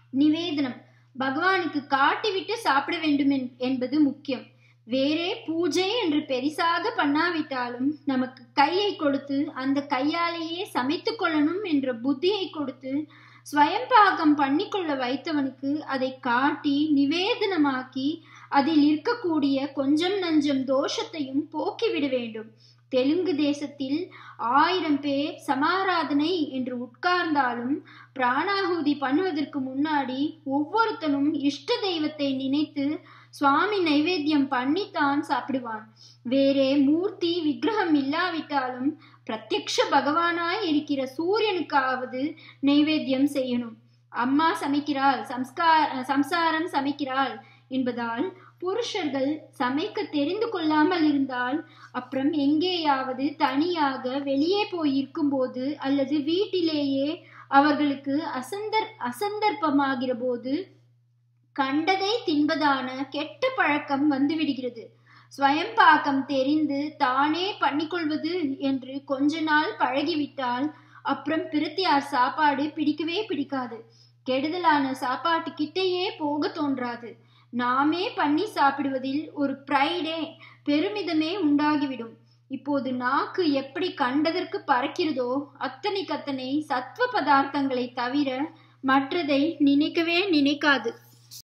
நிவேதனம் பகவானுக்கு காட்டிவிட்டு சாப்பிட வேண்டும் என்- என்பது முக்கியம் வேறே பூஜை என்று பெரிசாக பண்ணாவிட்டாலும் நமக்கு கையை கொடுத்து அந்த கையாலேயே சமைத்து கொள்ளணும் என்ற புத்தியை கொடுத்து ஸ்வயம்பாகம் பண்ணிக்கொள்ள வைத்தவனுக்கு அதை காட்டி நிவேதனமாக்கி அதில் இருக்கக்கூடிய கொஞ்சம் நஞ்சம் தோஷத்தையும் போக்கிவிட வேண்டும் தெலுங்கு தேசத்தில் ஆயிரம் பேர் சமாராதனை என்று உட்கார்ந்தாலும் பிராணாகுதி பண்ணுவதற்கு முன்னாடி ஒவ்வொருத்தனும் இஷ்ட தெய்வத்தை நினைத்து சுவாமி நைவேத்தியம் பண்ணித்தான் சாப்பிடுவான் வேறே மூர்த்தி விக்கிரகம் இல்லாவிட்டாலும் பிரத்யக்ஷ பகவானாய் இருக்கிற சூரியனுக்காவது நைவேத்தியம் செய்யணும் அம்மா சமைக்கிறாள் சம்ஸ்கார சம்சாரம் சமைக்கிறாள் என்பதால் புருஷர்கள் சமைக்க தெரிந்து கொள்ளாமல் இருந்தால் அப்புறம் எங்கேயாவது தனியாக வெளியே போய் இருக்கும்போது அல்லது வீட்டிலேயே அவர்களுக்கு அசந்தர் அசந்தர்ப்பமாகிற போது கண்டதை தின்பதான கெட்ட பழக்கம் வந்துவிடுகிறது ஸ்வயம்பாக்கம் தெரிந்து தானே பண்ணிக்கொள்வது என்று கொஞ்ச நாள் பழகிவிட்டால் அப்புறம் பிரத்தியார் சாப்பாடு பிடிக்கவே பிடிக்காது கெடுதலான சாப்பாட்டு கிட்டேயே போக தோன்றாது நாமே பண்ணி சாப்பிடுவதில் ஒரு ப்ரைடே பெருமிதமே உண்டாகிவிடும் இப்போது நாக்கு எப்படி கண்டதற்கு பறக்கிறதோ அத்தனைக்கத்தனை சத்வ பதார்த்தங்களை தவிர மற்றதை நினைக்கவே நினைக்காது